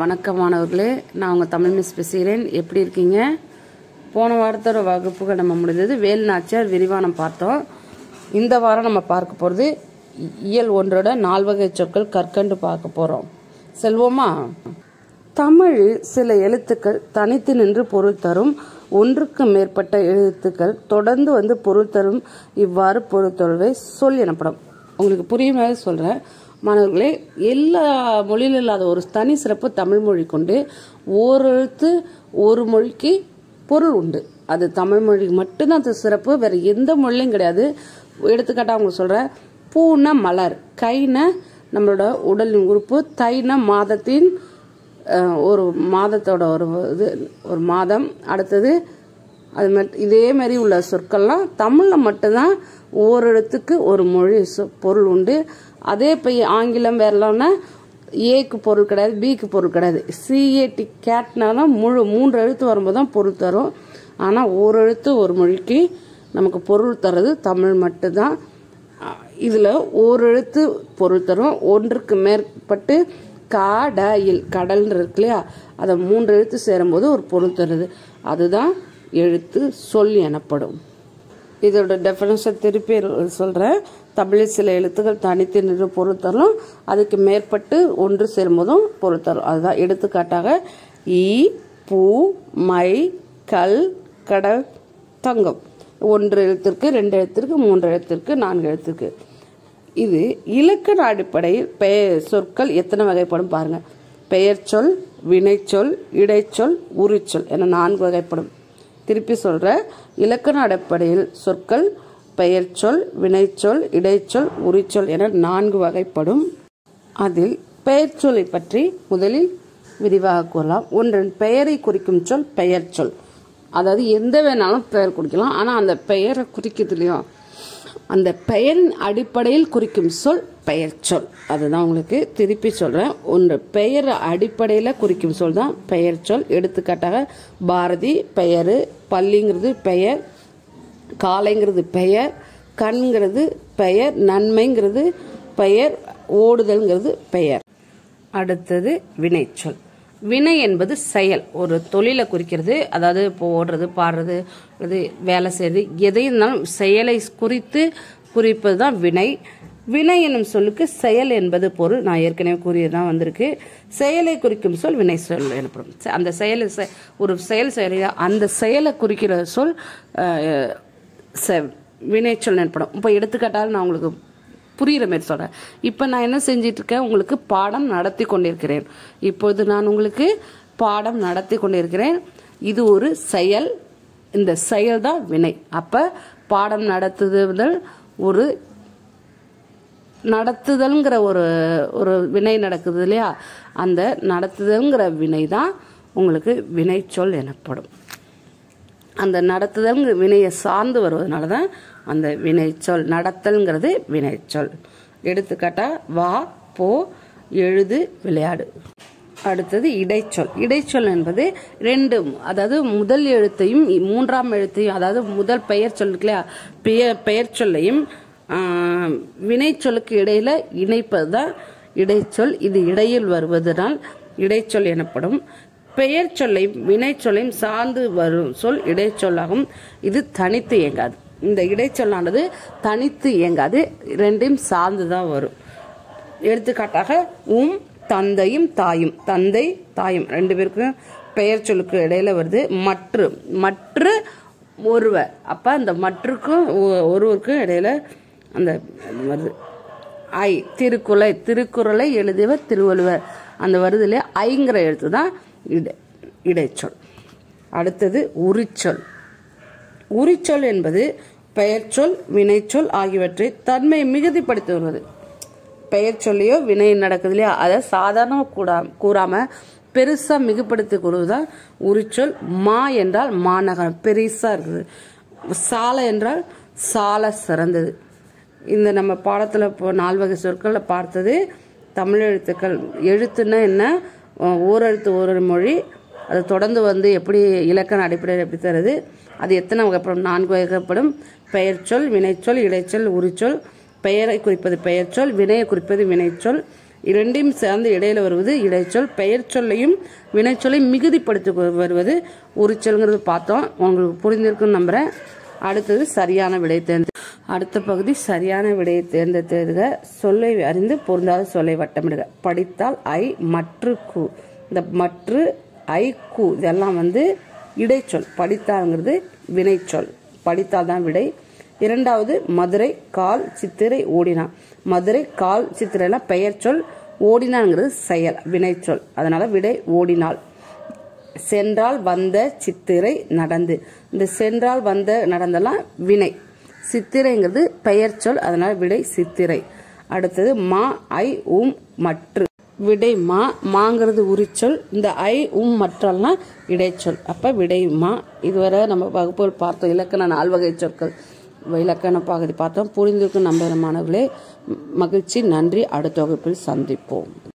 வணக்கம் மாணவர்களே நான் உங்கள் தமிழ் மிஸ் பேசுகிறேன் எப்படி இருக்கீங்க போன வாரத்தோட வகுப்புகள் நம்ம முடிஞ்சது வேல் நாச்சியார் விரிவானம் பார்த்தோம் இந்த வாரம் நம்ம பார்க்க போகிறது இயல் ஒன்றோட நால்வகை சொற்கள் கற்கண்டு பார்க்க போகிறோம் செல்வோமா தமிழில் சில எழுத்துக்கள் தனித்து நின்று பொருள் தரும் ஒன்றுக்கு மேற்பட்ட எழுத்துக்கள் தொடர்ந்து வந்து பொருள் தரும் இவ்வாறு பொருள் தருவை சொல் எனப்படும் உங்களுக்கு புரியும் மாதிரி சொல்கிறேன் மாணவர்களே எல்லா மொழியிலும் இல்லாத ஒரு தனி சிறப்பு தமிழ் மொழி கொண்டு ஓர் எழுத்து ஒரு மொழிக்கு பொருள் உண்டு அது தமிழ் மொழிக்கு மட்டும்தான் அது சிறப்பு வேற எந்த மொழியும் கிடையாது எடுத்துக்காட்டா உங்களுக்கு சொல்கிறேன் பூன மலர் கைன நம்மளோட உடலின் உறுப்பு தைன மாதத்தின் அஹ், ஒரு மாதத்தோட ஒரு இது ஒரு மாதம் அடுத்தது அது மட் இதே மாதிரி உள்ள சொற்கள்லாம் தமிழில் மட்டும்தான் ஓரிடத்துக்கு ஒரு மொழி சொ- பொருள் உண்டு அதே இப்போ ஆங்கிலம் வேறலாம்னா ஏக்கு பொருள் கிடையாது பிக்கு பொருள் கிடையாது சிஏடி கேட்னா தான் முழு மூன்று எழுத்து வரும்போது தான் பொருள் தரும் ஆனால் ஒரு எழுத்து ஒரு மொழிக்கு நமக்கு பொருள் தர்றது தமிழ் மட்டும்தான் இதில் ஒரு எழுத்து பொருள் தரும் ஒன்றுக்கு மேற்பட்டு காடயில் கடல்னு இருக்கு இல்லையா அதை மூன்று எழுத்து சேரும்போது ஒரு பொருள் தருது அதுதான் எழுத்து சொல் எனப்படும் இதோட டெஃபினேஷன் திருப்பி சொல்கிறேன் தமிழில் சில எழுத்துக்கள் தனித்து நின்று பொருள் தரும் அதுக்கு மேற்பட்டு ஒன்று சேரும்போதும் பொருள் தரும் அதுதான் எடுத்துக்காட்டாக ஈ பூ மை கல் கடல் தங்கம் ஒன்று எழுத்திற்கு ரெண்டு எழுத்திற்கு மூன்று எழுத்திற்கு நான்கு எழுத்திற்கு இது இலக்கண அடிப்படையில் பெயர் சொற்கள் எத்தனை வகைப்படும் பாருங்க பெயர் சொல் வினைச்சொல் இடைச்சொல் உரிச்சொல் என நான்கு வகைப்படும் திருப்பி சொல்ற இலக்கண அடிப்படையில் சொற்கள் பெயர்ச்சொல் வினைச்சொல் இடைச்சொல் உரிச்சொல் என நான்கு வகைப்படும் அதில் பெயர்ச்சொல்லை பற்றி முதலில் விரிவாக கூறலாம் ஒன்றன் பெயரை குறிக்கும் சொல் பெயர் சொல் அதாவது எந்த வேணாலும் பெயர் குறிக்கலாம் ஆனால் அந்த பெயரை குறிக்கிறது இல்லையா அந்த பெயரின் அடிப்படையில் குறிக்கும் சொல் பெயர் சொல் அதுதான் உங்களுக்கு திருப்பி சொல்றேன் ஒன்று பெயர் அடிப்படையில் குறிக்கும் சொல் தான் பெயர் சொல் எடுத்துக்காட்டாக பாரதி பெயர் பள்ளிங்கிறது பெயர் காலைங்கிறது பெயர் கண்ங்கிறது பெயர் நன்மைங்கிறது பெயர் ஓடுதல்ங்கிறது பெயர் அடுத்தது வினைச்சொல் வினை என்பது செயல் ஒரு தொழிலை குறிக்கிறது அதாவது இப்போ ஓடுறது பாடுறது அல்லது வேலை செய்யறது எதை இருந்தாலும் செயலை குறித்து குறிப்பது தான் வினை வினை என்னும் சொல்லுக்கு செயல் என்பது பொருள் நான் ஏற்கனவே கூறியதான் வந்திருக்கு செயலை குறிக்கும் சொல் வினை சொல் எனப்படும் ச- அந்த செயல் செ- ஒரு செயல் செயலையா அந்த செயலை குறிக்கிற சொல் அஹ், செ- வினைச்சொல் எனப்படும் இப்போ எடுத்துக்காட்டால் நான் உங்களுக்கு புரியுற மாதிரி சொல்கிறேன் இப்போ நான் என்ன செஞ்சிட்டு இருக்கேன் உங்களுக்கு பாடம் நடத்தி கொண்டிருக்கிறேன் இப்பொழுது நான் உங்களுக்கு பாடம் நடத்தி கொண்டிருக்கிறேன் இது ஒரு செயல் இந்த செயல் தான் வினை அப்போ பாடம் நடத்துதல் ஒரு நடத்துதல்ங்கிற ஒரு ஒரு வினை நடக்குது இல்லையா அந்த நடத்துதல்ங்கிற வினை தான் உங்களுக்கு வினைச்சொல் எனப்படும் அந்த நடத்துதல்ங்கிற வினையை சார்ந்து வருவதனால தான் அந்த வினைச்சொல் நடத்தல்ங்கிறது வினைச்சொல் எடுத்துக்காட்டா வா போ எழுது விளையாடு அடுத்தது இடைச்சொல் இடைச்சொல் என்பது ரெண்டு அதாவது முதல் எழுத்தையும் மூன்றாம் எழுத்தையும் அதாவது முதல் பெயர் சொல் இருக்கு இல்லையா பெயர் பெயர் சொல்லையும் ஆஹ், வினைச்சொல்லுக்கு இடையில இணைப்பது தான் இடைச்சொல் இது இடையில் வருவதனால் இடைச்சொல் எனப்படும் பெயர் சொல்லையும் வினைச்சொல்லையும் சார்ந்து வரும் சொல் இடைச்சொல்லாகும் இது தனித்து இயங்காது இந்த இடைச்சொல்லானது தனித்து இயங்காது ரெண்டையும் சார்ந்து தான் வரும் எடுத்துக்காட்டாக உம் தந்தையும் தாயும் தந்தை தாயும் ரெண்டு பேருக்கும் பெயர் சொல்லுக்கு இடையில வருது மற்று மற்று ஒருவர் அப்ப அந்த மற்றுக்கும் ஒ- ஒருவருக்கும் இடையில அந்த வருது ஐ திருக்குறளை திருக்குறளை எழுதியவர் திருவள்ளுவர் அந்த வருது இல்லையா ஐங்கிற எழுத்து தான் இடை இடைச்சொல் அடுத்தது உரிச்சொல் உரிச்சொல் என்பது பெயர்ச்சொல் வினைச்சொல் ஆகியவற்றை தன்மை மிகுதிப்படுத்தி வருவது பெயர் சொல்லியோ வினை நடக்குது இல்லையா அதை சாதாரண கூடா கூறாம பெருசா மிகுப்படுத்தி கூறுவதுதான் உரிச்சொல் மா என்றால் மாநகரம் பெருசா இருக்குது சாலை என்றால் சால சிறந்தது இந்த நம்ம பாடத்துல இப்போ நால்வகை சொற்களை பார்த்தது தமிழ் எழுத்துக்கள் எழுத்துன்னா என்ன அஹ் ஓரெழுத்து ஓரொரு மொழி அது தொடர்ந்து வந்து எப்படி இலக்கண அடிப்படையில் எப்படி தருது அது எத்தனை வகைப்படும் நான்கு வகைப்படும் பெயர்ச்சொல் வினைச்சொல் இடைச்சொல் உரிச்சொல் பெயரை குறிப்பது பெயர்ச்சொல் வினையை குறிப்பது வினைச்சொல் இரண்டையும் சேர்ந்து இடையில வருவது இடைச்சொல் பெயர் சொல்லையும் வினைச்சொல்லை மிகுதிப்படுத்தி வருவது உரிச்சொல்ங்கிறது பார்த்தோம் உங்களுக்கு புரிந்திருக்குன்னு நம்புறேன் அடுத்தது சரியான விடை தேர்ந்து அடுத்த பகுதி சரியான விடையை தேர்ந்தெடுக சொல்லை அறிந்து பொருந்தாத சொல்லை வட்டமிடுக படித்தால் ஐ மற்று கு இந்த மற்று ஐ கு இதெல்லாம் வந்து இடைச்சொல் படித்தால்ங்கிறது வினைச்சொல் படித்தால் தான் விடை இரண்டாவது மதுரை கால் சித்திரை ஓடினான் மதுரை கால் சித்திரைலாம் பெயர் சொல் ஓடினாங்கிறது செயல் வினைச்சொல் அதனால விடை ஓடினாள் சென்றால் வந்த சித்திரை நடந்து இந்த சென்றால் வந்த நடந்தெல்லாம் வினை சித்திரைங்கிறது பெயர் சொல் அதனால விடை சித்திரை அடுத்தது மா ஐ உம் மற்று விடை மா மாங்கிறது உரிச்சொல் இந்த ஐ உம் மற்றெல்லாம் இடைச்சொல் அப்ப விடை மா இதுவரை நம்ம வகுப்புகள் பார்த்தோம் இலக்கண நால்வகை சொற்கள் இலக்கண பகுதி பார்த்தோம் புரிந்திருக்கும் நம்புகிற மாணவர்களே மகிழ்ச்சி நன்றி அடுத்த வகுப்பில் சந்திப்போம்